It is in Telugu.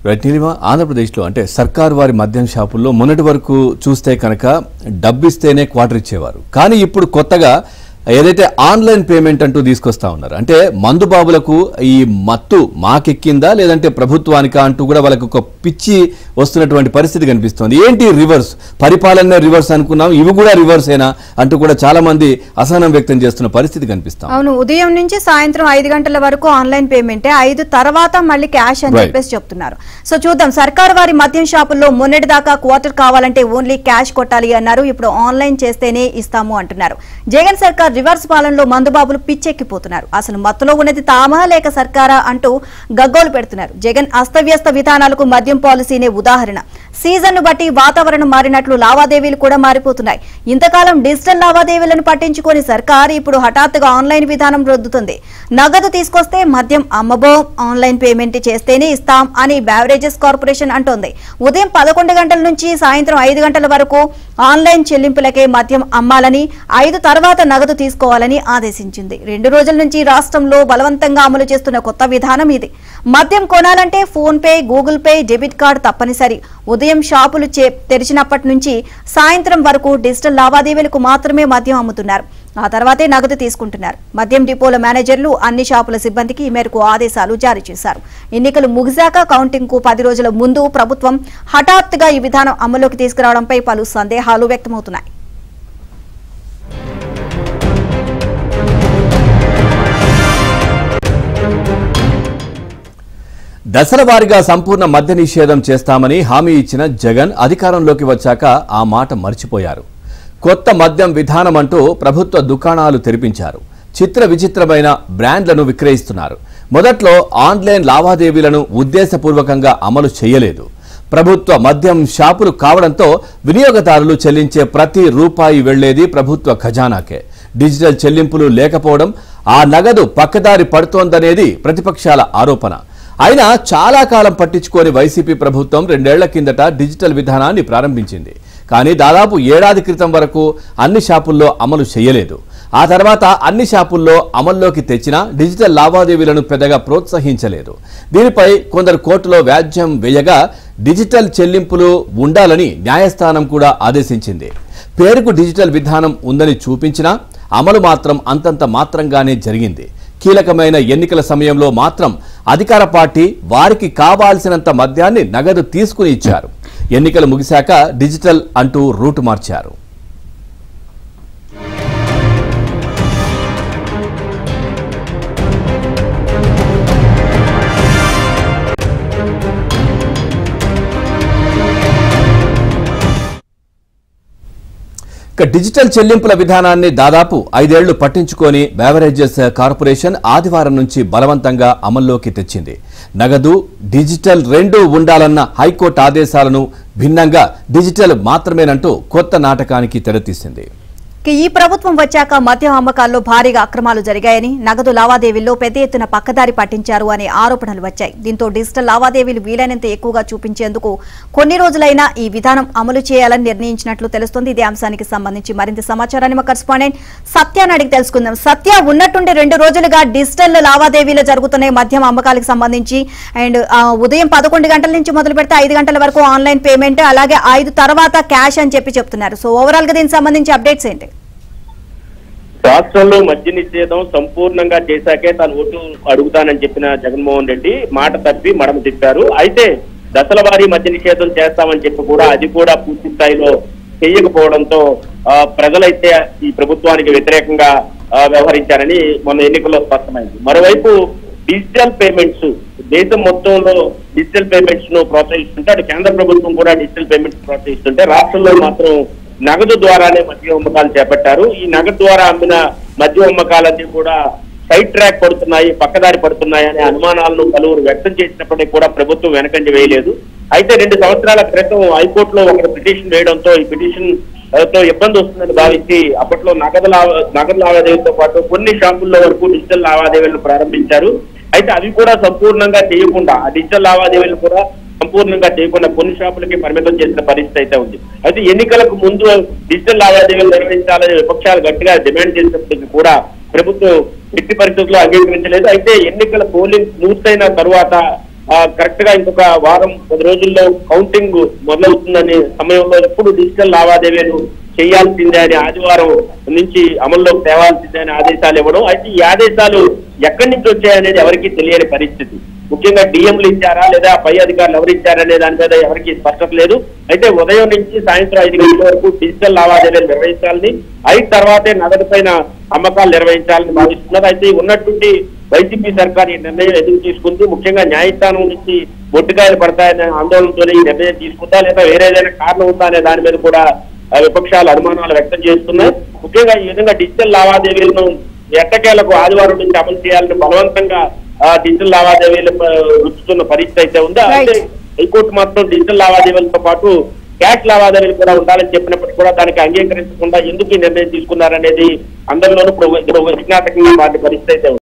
రైట్ నీలిమ ఆంధ్రప్రదేశ్లో అంటే సర్కారు వారి మద్యం షాపుల్లో మొన్నటి వరకు చూస్తే కనుక డబ్బిస్తేనే క్వార్టర్ ఇచ్చేవారు కానీ ఇప్పుడు కొత్తగా ఏదైతే ఆన్లైన్ పేమెంట్ అంటూ తీసుకొస్తా ఉన్నారు అంటే మందు బాబులకు ఈ మత్తు మాకెక్కిందా లేదంటే ప్రభుత్వానికా అంటూ కూడా వాళ్ళకి ఒక పిచ్చి వస్తున్నటువంటి పరిస్థితి కనిపిస్తోంది ఏంటి రివర్స్ పరిపాలన రివర్స్ అనుకున్నాం ఇవి కూడా రివర్సేనా అంటూ కూడా చాలా మంది అసహనం వ్యక్తం చేస్తున్న పరిస్థితి కనిపిస్తాం అవును ఉదయం నుంచి సాయంత్రం ఐదు గంటల వరకు ఆన్లైన్ పేమెంటే ఐదు తర్వాత మళ్ళీ క్యాష్ అని Right. చెప్పేసి చెప్తున్నారు సో చూద్దాం సర్కార్ వారి మద్యం షాపుల్లో మొన్నటి దాకా క్వార్టర్ కావాలంటే ఓన్లీ క్యాష్ కొట్టాలి అన్నారు ఇప్పుడు ఆన్లైన్ చేస్తేనే ఇస్తాము అంటున్నారు జగన్ సర్కార్ రివర్స్ పాలనలో మందుబాబులు పిచ్చెక్కిపోతున్నారు అసలు మత్తులో ఉన్నది తామా లేక సర్కారా అంటూ గగ్గోలు పెడుతున్నారు జగన్ అస్తవ్యస్త విధానాలకు మద్యం పాలసీనే ఉదాహరణ సీజన్ ను బట్టి వాతావరణం మారినట్లు లావాదేవీలు కూడా మారిపోతున్నాయి ఇంతకాలం డిజిటల్ లావాదేవీలను పట్టించుకొని సర్కార్ ఇప్పుడు హఠాత్తుగా ఆన్లైన్ విధానం రుద్దుతుంది నగదు తీసుకొస్తే మద్యం అమ్మబో ఆన్లైన్ పేమెంట్ చేస్తేనే ఇస్తాం అని బ్యావరేజెస్ కార్పొరేషన్ అంటోంది ఉదయం పదకొండు గంటల నుంచి సాయంత్రం ఐదు గంటల వరకు ఆన్లైన్ చెల్లింపులకే మద్యం అమ్మాలని ఐదు తర్వాత నగదు తీసుకోవాలని ఆదేశించింది రెండు రోజుల నుంచి రాష్ట్రంలో బలవంతంగా అమలు చేస్తున్న కొత్త విధానం ఇది మద్యం కొనాలంటే phone pay Google pay debit card తప్పనిసరి ఉదయం షాపులు చే- తెరిచినప్పటి నుంచి సాయంత్రం వరకు డిజిటల్ లావాదేవీలకు మాత్రమే మద్యం అమ్ముతున్నారు ఆ తర్వాతే నగదు తీసుకుంటున్నారు మద్యం డిపోల మేనేజర్లు అన్ని షాపుల సిబ్బందికి ఈ మేరకు ఆదేశాలు జారీ చేశారు ఎన్నికలు ముగిశాక కౌంటింగ్ కు పది రోజుల ముందు ప్రభుత్వం హఠాత్తుగా ఈ విధానం అమలులోకి తీసుకురావడంపై పలు సందేహాలు వ్యక్తమవుతున్నాయి దశల వారీగా సంపూర్ణ మద్య నిషేధం చేస్తామని హామీ ఇచ్చిన జగన్ అధికారంలోకి వచ్చాక ఆ మాట మర్చిపోయారు కొత్త మద్యం విధానం అంటూ ప్రభుత్వ దుకాణాలు తెరిపించారు చిత్ర విచిత్రమైన బ్రాండ్లను విక్రయిస్తున్నారు మొదట్లో ఆన్లైన్ లావాదేవీలను ఉద్దేశపూర్వకంగా అమలు చేయలేదు ప్రభుత్వ మద్యం షాపులు కావడంతో వినియోగదారులు చెల్లించే ప్రతి రూపాయి వెళ్లేది ప్రభుత్వ ఖజానాకే డిజిటల్ చెల్లింపులు లేకపోవడం ఆ నగదు పక్కదారి పడుతోందనేది ప్రతిపక్షాల ఆరోపణ అయినా చాలా కాలం పట్టించుకోని వైసీపీ ప్రభుత్వం రెండేళ్ల కిందట డిజిటల్ విధానాన్ని ప్రారంభించింది కానీ దాదాపు ఏడాది క్రితం వరకు అన్ని షాపుల్లో అమలు చేయలేదు ఆ తర్వాత అన్ని షాపుల్లో అమల్లోకి తెచ్చిన డిజిటల్ లావాదేవీలను పెద్దగా ప్రోత్సహించలేదు దీనిపై కొందరు కోర్టులో వ్యాజ్యం వేయగా డిజిటల్ చెల్లింపులు ఉండాలని న్యాయస్థానం కూడా ఆదేశించింది పేరుకు డిజిటల్ విధానం ఉందని చూపించినా అమలు మాత్రం అంతంత మాత్రంగానే జరిగింది కీలకమైన ఎన్నికల సమయంలో మాత్రం అధికార పార్టీ వారికి కావాల్సినంత మద్యాన్ని నగదు తీసుకుని ఇచ్చారు ఎన్నికలు ముగిశాక డిజిటల్ అంటూ రూటు మార్చారు ఇక డిజిటల్ చెల్లింపుల విధానాన్ని దాదాపు ఐదేళ్లు పట్టించుకొని బేవరేజెస్ కార్పొరేషన్ ఆదివారం నుంచి బలవంతంగా అమల్లోకి తెచ్చింది నగదు డిజిటల్ రెండూ ఉండాలన్న హైకోర్టు ఆదేశాలను భిన్నంగా డిజిటల్ మాత్రమేనంటూ కొత్త నాటకానికి తెరతీసింది ఇక ఈ ప్రభుత్వం వచ్చాక మద్యం అమ్మకాల్లో భారీగా అక్రమాలు జరిగాయని నగదు లావాదేవీల్లో పెద్ద ఎత్తున పక్కదారి పట్టించారు అనే ఆరోపణలు వచ్చాయి దీంతో డిజిటల్ లావాదేవీలు వీలైనంత ఎక్కువగా చూపించేందుకు కొన్ని రోజులైనా ఈ విధానం అమలు చేయాలని నిర్ణయించినట్లు తెలుస్తోంది ఇదే అంశానికి సంబంధించి మరింత సమాచారాన్ని మా కరెస్పాండెంట్ సత్యాన్ని అడిగి తెలుసుకుందాం సత్య ఉన్నట్టుండి రెండు రోజులుగా డిజిటల్ లావాదేవీలు జరుగుతున్నాయి మద్యం అమ్మకాలకు సంబంధించి అండ్ ఆ, ఉదయం పదకొండు గంటల నుంచి మొదలు పెడితే ఐదు గంటల వరకు ఆన్లైన్ పేమెంట్ అలాగే ఐదు తర్వాత క్యాష్ అని చెప్పి చెప్తున్నారు సో ఓవరాల్ గా దీనికి సంబంధించి అప్డేట్స్ ఏంటి రాష్ట్రంలో మద్య నిషేధం సంపూర్ణంగా చేశాకే తాను ఓటు అడుగుతానని చెప్పిన జగన్మోహన్ రెడ్డి మాట తప్పి మడమ తిప్పారు అయితే దశల వారీ మద్య నిషేధం చేస్తామని చెప్పి కూడా అది కూడా పూర్తి స్థాయిలో చేయకపోవడంతో ఆ, ప్రజలైతే ఈ ప్రభుత్వానికి వ్యతిరేకంగా ఆ, వ్యవహరించారని మొన్న ఎన్నికల్లో స్పష్టమైంది మరోవైపు డిజిటల్ పేమెంట్స్ దేశం మొత్తంలో డిజిటల్ పేమెంట్స్ ను ప్రోత్సహిస్తుంటే అటు కేంద్ర ప్రభుత్వం కూడా డిజిటల్ పేమెంట్స్ ప్రోత్సహిస్తుంటే రాష్ట్రంలో మాత్రం నగదు ద్వారానే మద్యం అమ్మకాలు చేపట్టారు ఈ నగదు ద్వారా అమ్మిన మద్యం అమ్మకాలన్నీ కూడా సైడ్ ట్రాక్ పడుతున్నాయి పక్కదారి పడుతున్నాయి అనే అనుమానాలను పలువురు వ్యక్తం చేసినప్పటికీ కూడా ప్రభుత్వం వెనకంజ వేయలేదు అయితే రెండు సంవత్సరాల క్రితం హైకోర్టులో ఒక పిటిషన్ వేయడంతో ఈ పిటిషన్ తో ఇబ్బంది వస్తుందని భావించి అప్పట్లో నగదు లావా నగదు లావాదేవీలతో పాటు కొన్ని షాపుల్లో వరకు డిజిటల్ లావాదేవీలను ప్రారంభించారు అయితే అవి కూడా సంపూర్ణంగా చేయకుండా ఆ డిజిటల్ లావాదేవీలు కూడా సంపూర్ణంగా చేయకుండా కొన్ని షాపులకి పరిమితం చేసిన పరిస్థితి అయితే ఉంది అయితే ఎన్నికలకు ముందు డిజిటల్ లావాదేవీలు నిర్వహించాలని విపక్షాలు గట్టిగా డిమాండ్ చేసినప్పటికీ కూడా ప్రభుత్వం ఎట్టి పరిస్థితుల్లో అంగీకరించలేదు అయితే ఎన్నికల పోలింగ్ పూర్తయిన తరువాత కరెక్ట్ గా ఇంకొక వారం పది రోజుల్లో కౌంటింగ్ మొదలవుతుందనే సమయంలో ఎప్పుడు డిజిటల్ లావాదేవీలు చేయాల్సిందే అని ఆదివారం నుంచి అమల్లోకి తేవాల్సిందే అని ఆదేశాలు ఇవ్వడం అయితే ఈ ఆదేశాలు ఎక్కడి నుంచి వచ్చాయనేది ఎవరికీ తెలియని పరిస్థితి ముఖ్యంగా డిఎంలు ఇచ్చారా లేదా పై అధికారులు ఎవరు ఇచ్చారనే దాని మీద ఎవరికి స్పష్టత లేదు అయితే ఉదయం నుంచి సాయంత్రం ఐదు గంటల వరకు డిజిటల్ లావాదేవీలు నిర్వహించాలని ఐదు తర్వాతే నగదు పైన అమ్మకాలు నిర్వహించాలని భావిస్తున్నారు అయితే ఉన్నటువంటి వైసీపీ సర్కార్ ఈ నిర్ణయం ఎందుకు తీసుకుంది ముఖ్యంగా న్యాయస్థానం నుంచి బొట్టుకాయలు పడతాయనే ఆందోళనతోనే ఈ నిర్ణయం తీసుకుందా లేదా వేరే ఏదైనా కారణం ఉందా అనే దాని మీద కూడా ఆ, విపక్షాలు అనుమానాలు వ్యక్తం చేస్తున్నాయి ముఖ్యంగా ఈ విధంగా డిజిటల్ లావాదేవీలను ఎట్టకేలకు ఆదివారం నుంచి అమలు చేయాలని బలవంతంగా ఆ, డిజిటల్ లావాదేవీలు ఆ, రుచుతున్న పరిస్థితి అయితే ఉంది అయితే హైకోర్టు మాత్రం డిజిటల్ లావాదేవీలతో పాటు క్యాష్ లావాదేవీలు కూడా ఉండాలని చెప్పినప్పటికీ కూడా దానికి అంగీకరించకుండా ఎందుకు ఈ నిర్ణయం తీసుకున్నారనేది అందరిలోనూ ఇప్పుడు ఇప్పుడు విజ్ఞాతకంగా మారిన పరిస్థితి అయితే ఉంది